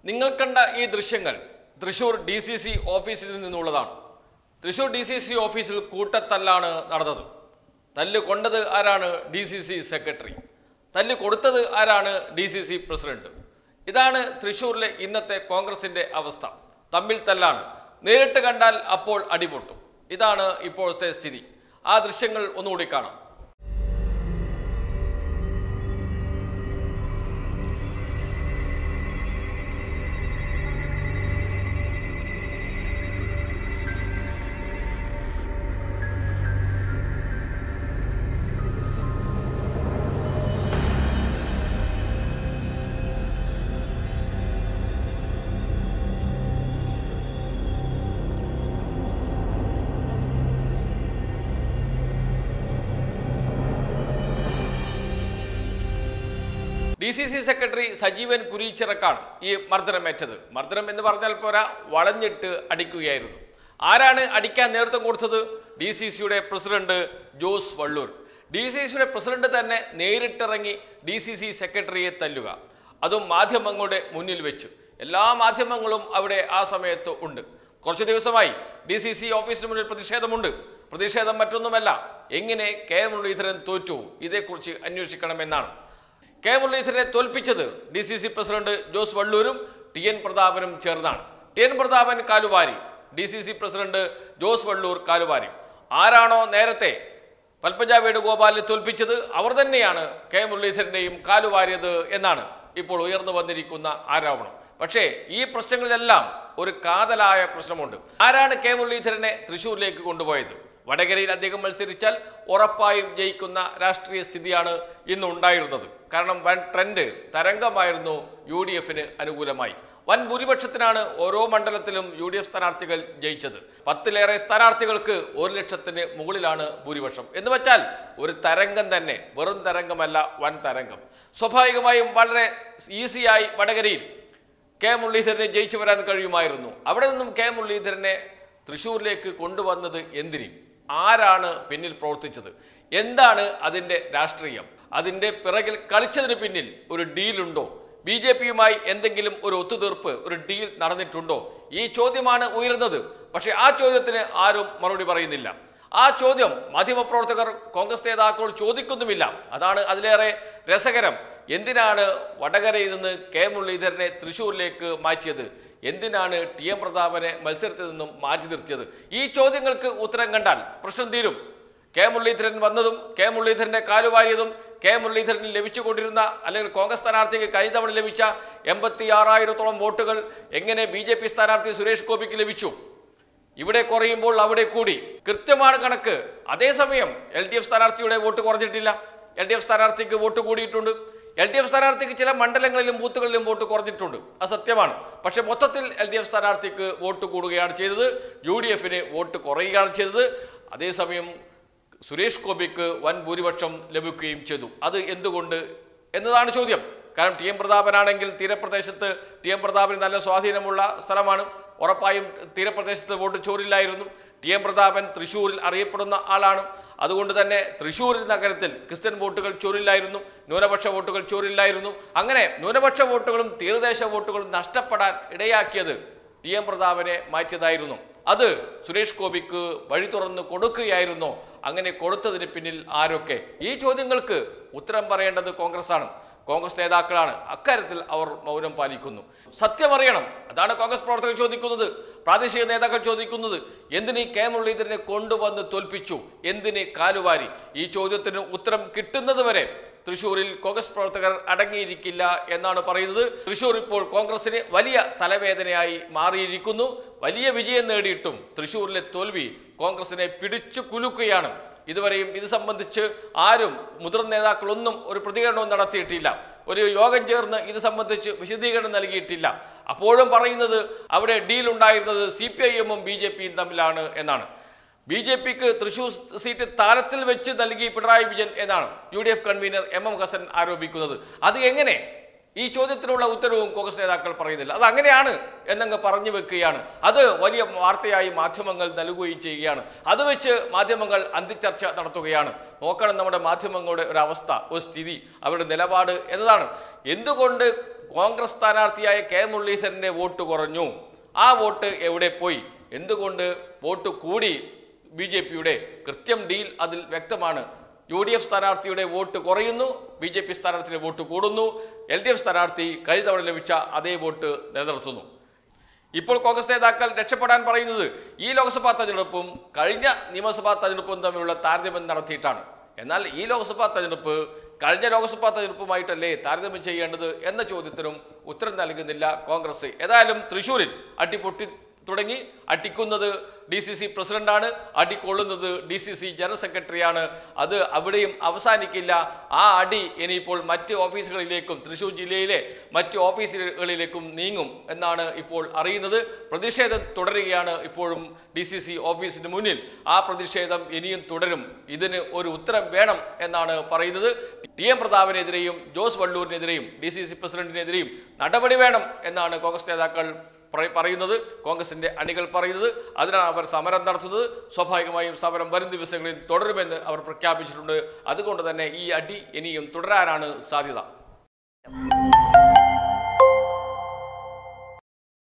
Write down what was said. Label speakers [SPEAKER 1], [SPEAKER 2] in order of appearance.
[SPEAKER 1] നിങ്ങൾ കണ്ട ഈ ദൃശ്യങ്ങൾ തൃശൂർ ഡി സി സി ഓഫീസിൽ നിന്നുള്ളതാണ് തൃശൂർ ഡി സി സി ഓഫീസിൽ കൂട്ടത്തല്ലാണ് നടന്നത് തല്ല് കൊണ്ടത് ആരാണ് ഡി സി സി സെക്രട്ടറി തല്ല് കൊടുത്തത് ആരാണ് ഡി സി സി പ്രസിഡന്റ് ഇതാണ് തൃശൂരിലെ ഇന്നത്തെ കോൺഗ്രസിന്റെ അവസ്ഥ തമ്മിൽ തല്ലാണ് നേരിട്ട് കണ്ടാൽ അപ്പോൾ അടിപൊട്ടും ഇതാണ് ഇപ്പോഴത്തെ സ്ഥിതി ആ ദൃശ്യങ്ങൾ ഒന്നുകൂടി കാണാം D C C secretary Sajeevan കുരീച്ചിറക്കാണ് ഈ മർദ്ദനമേറ്റത് മർദ്ദനം എന്ന് പറഞ്ഞാൽ പോരാ വളഞ്ഞിട്ട് അടിക്കുകയായിരുന്നു ആരാണ് അടിക്കാൻ നേതൃത്വം കൊടുത്തത് ഡി സി സിയുടെ president Jose Valloor D C സിയുടെ പ്രസിഡന്റ് തന്നെ നേരിട്ടിറങ്ങി ഡി സി സി സെക്രട്ടറിയെ തല്ലുക അതും മാധ്യമങ്ങളുടെ മുന്നിൽ വെച്ച് എല്ലാ മാധ്യമങ്ങളും അവിടെ ആ സമയത്ത് ഉണ്ട് കുറച്ച് ദിവസമായി ഡി സി സി ഓഫീസിന് മുന്നിൽ പ്രതിഷേധമുണ്ട് പ്രതിഷേധം മറ്റൊന്നുമല്ല എങ്ങനെ കെ മുരളീധരൻ തോറ്റു ഇതേക്കുറിച്ച് അന്വേഷിക്കണമെന്നാണ് കെ മുരളീധരനെ തോൽപ്പിച്ചത് D C C president Jose വള്ളൂരും ടി എൻ പ്രതാപനും ചേർന്നാണ് ടി എൻ പ്രതാപൻ കാലുവാരി D C C president Jose Valloor കാലുവാരി ആരാണോ നേരത്തെ പൽപ്പജ വേണുഗോപാലിനെ തോൽപ്പിച്ചത് അവർ തന്നെയാണ് കെ മുരളീധരനെയും കാലുവാരിയത് എന്നാണ് ഇപ്പോൾ ഉയർന്നു വന്നിരിക്കുന്ന ആരോപണം പക്ഷേ ഈ പ്രശ്നങ്ങളിലെല്ലാം ഒരു കാതലായ പ്രശ്നമുണ്ട് ആരാണ് കെ മുരളീധരനെ തൃശൂരിലേക്ക് കൊണ്ടുപോയത് വടകരയിൽ അദ്ദേഹം മത്സരിച്ചാൽ ഉറപ്പായും ജയിക്കുന്ന രാഷ്ട്രീയ സ്ഥിതിയാണ് ഇന്ന് ഉണ്ടായിരുന്നത് കാരണം വൻ ട്രെൻഡ് തരംഗമായിരുന്നു യു ഡി എഫിന് അനുകൂലമായി വൻ ഭൂരിപക്ഷത്തിനാണ് ഓരോ മണ്ഡലത്തിലും യു ഡി എഫ് സ്ഥാനാർത്ഥികൾ ജയിച്ചത് പത്തിലേറെ സ്ഥാനാർത്ഥികൾക്ക് ഒരു ലക്ഷത്തിന് മുകളിലാണ് ഭൂരിപക്ഷം എന്ന് വെച്ചാൽ ഒരു തരംഗം തന്നെ വെറും തരംഗമല്ല വൻ തരംഗം സ്വാഭാവികമായും വളരെ ഈസിയായി വടകരയിൽ കെ മുരളീധരനെ ജയിച്ചു വരാൻ കഴിയുമായിരുന്നു അവിടെ നിന്നും കെ മുരളീധരനെ തൃശ്ശൂരിലേക്ക് കൊണ്ടുവന്നത് എന്തിന് ആരാണ് പിന്നിൽ പ്രവർത്തിച്ചത് എന്താണ് അതിൻ്റെ രാഷ്ട്രീയം അതിൻ്റെ പിറകിൽ കളിച്ചതിന് പിന്നിൽ ഒരു ഡീലുണ്ടോ ബി ജെ പിയുമായി എന്തെങ്കിലും ഒരു ഒത്തുതീർപ്പ് ഒരു ഡീൽ നടന്നിട്ടുണ്ടോ ഈ ചോദ്യമാണ് ഉയർന്നത് പക്ഷേ ആ ചോദ്യത്തിന് ആരും മറുപടി പറയുന്നില്ല ആ ചോദ്യം മാധ്യമപ്രവർത്തകർ കോൺഗ്രസ് നേതാക്കളോട് ചോദിക്കുന്നുമില്ല അതാണ് അതിലേറെ രസകരം എന്തിനാണ് വടകരയിൽ നിന്ന് കെ മുരളീധരനെ തൃശ്ശൂരിലേക്ക് മാറ്റിയത് എന്തിനാണ് ടി എം പ്രതാപനെ മത്സരത്തിൽ നിന്നും മാറ്റി നിർത്തിയത് ഈ ചോദ്യങ്ങൾക്ക് ഉത്തരം കണ്ടാൽ പ്രശ്നം തീരും കെ മുരളീധരൻ വന്നതും കെ മുരളീധരനെ കാലുവാരിയതും കെ മുരളീധരന് ലഭിച്ചുകൊണ്ടിരുന്ന അല്ലെങ്കിൽ കോൺഗ്രസ് സ്ഥാനാർത്ഥിക്ക് കഴിഞ്ഞ തവണ ലഭിച്ച എൺപത്തി ആറായിരത്തോളം വോട്ടുകൾ എങ്ങനെ ബി ജെ പി സ്ഥാനാർത്ഥി സുരേഷ് ഗോപിക്ക് ലഭിച്ചു ഇവിടെ കുറയുമ്പോൾ അവിടെ കൂടി കൃത്യമാണ് കണക്ക് അതേസമയം എൽ ഡി എഫ് സ്ഥാനാർത്ഥിയുടെ വോട്ട് കുറഞ്ഞിട്ടില്ല എൽ ഡി എഫ് സ്ഥാനാർത്ഥിക്ക് വോട്ട് കൂടിയിട്ടുണ്ട് എൽ ഡി എഫ് സ്ഥാനാർത്ഥിക്ക് ചില മണ്ഡലങ്ങളിലും ബൂത്തുകളിലും വോട്ട് കുറഞ്ഞിട്ടുണ്ട് അത് സത്യമാണ് പക്ഷെ മൊത്തത്തിൽ എൽ ഡി എഫ് സ്ഥാനാർത്ഥിക്ക് വോട്ട് കൂടുകയാണ് ചെയ്തത് യു ഡി എഫിന് വോട്ട് കുറയുകയാണ് ചെയ്തത് അതേസമയം സുരേഷ് ഗോപിക്ക് വൻ ഭൂരിപക്ഷം ലഭിക്കുകയും ചെയ്തു അത് എന്തുകൊണ്ട് എന്നതാണ് ചോദ്യം കാരണം ടി എം പ്രതാപനാണെങ്കിൽ തീരപ്രദേശത്ത് ടി എം പ്രതാപന് നല്ല സ്വാധീനമുള്ള സ്ഥലമാണ് ഉറപ്പായും തീരപ്രദേശത്ത് വോട്ട് ചോരില്ലായിരുന്നു ടി എം പ്രതാപൻ തൃശ്ശൂരിൽ അറിയപ്പെടുന്ന ആളാണ് അതുകൊണ്ട് തന്നെ തൃശ്ശൂർ നഗരത്തിൽ ക്രിസ്ത്യൻ വോട്ടുകൾ ചോരില്ലായിരുന്നു ന്യൂനപക്ഷ വോട്ടുകൾ ചോരില്ലായിരുന്നു അങ്ങനെ ന്യൂനപക്ഷ വോട്ടുകളും തീരദേശ വോട്ടുകളും നഷ്ടപ്പെടാൻ ഇടയാക്കിയത് ടി എം പ്രതാപനെ മാറ്റിയതായിരുന്നു അത് സുരേഷ് ഗോപിക്ക് വഴി തുറന്ന് കൊടുക്കുകയായിരുന്നോ അങ്ങനെ കൊടുത്തതിന് പിന്നിൽ ആരൊക്കെ ഈ ചോദ്യങ്ങൾക്ക് ഉത്തരം പറയേണ്ടത് കോൺഗ്രസ് ആണ് കോൺഗ്രസ് നേതാക്കളാണ് അക്കാര്യത്തിൽ അവർ മൗനം പാലിക്കുന്നു സത്യം അറിയണം അതാണ് കോൺഗ്രസ് പ്രവർത്തകർ ചോദിക്കുന്നത് പ്രാദേശിക നേതാക്കൾ ചോദിക്കുന്നത് എന്തിന് ഈ കെ മുരളീധരനെ കൊണ്ടുവന്ന് തോൽപ്പിച്ചു എന്തിന് കാലുവാരി ഈ ചോദ്യത്തിന് ഉത്തരം കിട്ടുന്നത് വരെ തൃശൂരിൽ കോൺഗ്രസ് പ്രവർത്തകർ അടങ്ങിയിരിക്കില്ല എന്നാണ് പറയുന്നത് തൃശൂർ ഇപ്പോൾ കോൺഗ്രസിന് വലിയ തലവേദനയായി മാറിയിരിക്കുന്നു വലിയ വിജയം നേടിയിട്ടും തൃശൂരിലെ തോൽവി കോൺഗ്രസിനെ പിടിച്ചു കുലുക്കുകയാണ് ഇതുവരെയും ഇത് സംബന്ധിച്ച് ആരും മുതിർന്ന നേതാക്കളൊന്നും ഒരു പ്രതികരണവും നടത്തിയിട്ടില്ല ഒരു യോഗം ചേർന്ന് ഇത് സംബന്ധിച്ച് വിശദീകരണം നൽകിയിട്ടില്ല അപ്പോഴും പറയുന്നത് അവിടെ ഡീൽ ഉണ്ടായിരുന്നത് സി പി ഐ എമ്മും ബി ജെ പിയും തമ്മിലാണ് എന്നാണ് ബി ജെ പിക്ക് തൃശൂർ സീറ്റ് താരത്തിൽ വെച്ച് നൽകി പിണറായി വിജയൻ എന്നാണ് U D F convener M M Hassan ആരോപിക്കുന്നത് അത് എങ്ങനെ ഈ ചോദ്യത്തിനുള്ള ഉത്തരവും കോൺഗ്രസ് നേതാക്കൾ പറയുന്നില്ല അത് അങ്ങനെയാണ് എന്നങ്ങ് പറഞ്ഞു വെക്കുകയാണ് അത് വലിയ വാർത്തയായി മാധ്യമങ്ങൾ നൽകുകയും ചെയ്യുകയാണ് അത് വെച്ച് മാധ്യമങ്ങൾ അന്തിച്ചർച്ച നടത്തുകയാണ് നോക്കണം നമ്മുടെ മാധ്യമങ്ങളുടെ ഒരു അവസ്ഥ ഒരു സ്ഥിതി അവരുടെ നിലപാട് എന്നതാണ് എന്തുകൊണ്ട് കോൺഗ്രസ് സ്ഥാനാർത്ഥിയായ കെ മുരളീധരന്റെ വോട്ട് കുറഞ്ഞു ആ വോട്ട് എവിടെ പോയി എന്തുകൊണ്ട് വോട്ട് കൂടി ബി ജെ പിയുടെ കൃത്യം ഡീൽ അതിൽ വ്യക്തമാണ് യു ഡി എഫ് സ്ഥാനാർത്ഥിയുടെ വോട്ട് കുറയുന്നു ബി ജെ പി സ്ഥാനാർത്ഥിയുടെ വോട്ട് കൂടുന്നു എൽ ഡി എഫ് സ്ഥാനാർത്ഥി കഴിഞ്ഞ തവണ ലഭിച്ച അതേ വോട്ട് നിലനിർത്തുന്നു ഇപ്പോൾ കോൺഗ്രസ് നേതാക്കൾ രക്ഷപ്പെടാൻ പറയുന്നത് ഈ ലോക്സഭാ തെരഞ്ഞെടുപ്പും കഴിഞ്ഞ നിയമസഭാ തെരഞ്ഞെടുപ്പും തമ്മിലുള്ള താരതമ്യം നടത്തിയിട്ടാണ് എന്നാൽ ഈ ലോക്സഭാ തെരഞ്ഞെടുപ്പ് കഴിഞ്ഞ ലോക്സഭാ തെരഞ്ഞെടുപ്പുമായിട്ടല്ലേ താരതമ്യം ചെയ്യേണ്ടത് എന്ന ചോദ്യത്തിനും ഉത്തരം നൽകുന്നില്ല കോൺഗ്രസ് ഏതായാലും തൃശൂരിൽ അട്ടിപ്പൊട്ടി തുടങ്ങി അട്ടിക്കുന്നത് ഡി സി സി പ്രസിഡന്റാണ് അടിക്കൊള്ളുന്നത് ഡി സി സി ജനറൽ സെക്രട്ടറിയാണ് അത് അവിടെയും അവസാനിക്കില്ല ആ അടി ഇനിയിപ്പോൾ മറ്റ് ഓഫീസുകളിലേക്കും തൃശൂർ ജില്ലയിലെ മറ്റ് ഓഫീസുകളിലേക്കും നീങ്ങും എന്നാണ് ഇപ്പോൾ അറിയുന്നത് പ്രതിഷേധം തുടരുകയാണ് ഇപ്പോഴും ഡി സി സി ഓഫീസിന് മുന്നിൽ ആ പ്രതിഷേധം ഇനിയും തുടരും ഇതിന് ഒരു ഉത്തരം വേണം എന്നാണ് പറയുന്നത് ടി എം പ്രതാപനെതിരെയും ജോസ് വള്ളൂരിനെതിരെയും ഡി സി സി പ്രസിഡന്റിനെതിരെയും നടപടി വേണം എന്നാണ് കോൺഗ്രസ് നേതാക്കൾ പറ- പറയുന്നത് കോൺഗ്രസിന്റെ അണികൾ പറയുന്നത് അതിനാണ് അവർ സമരം നടത്തുന്നത് സ്വാഭാവികമായും സമരം വരും ദിവസങ്ങളിൽ തുടരുമെന്ന് അവർ പ്രഖ്യാപിച്ചിട്ടുണ്ട് അതുകൊണ്ട് തന്നെ ഈ അടി ഇനിയും തുടരാനാണ് സാധ്യത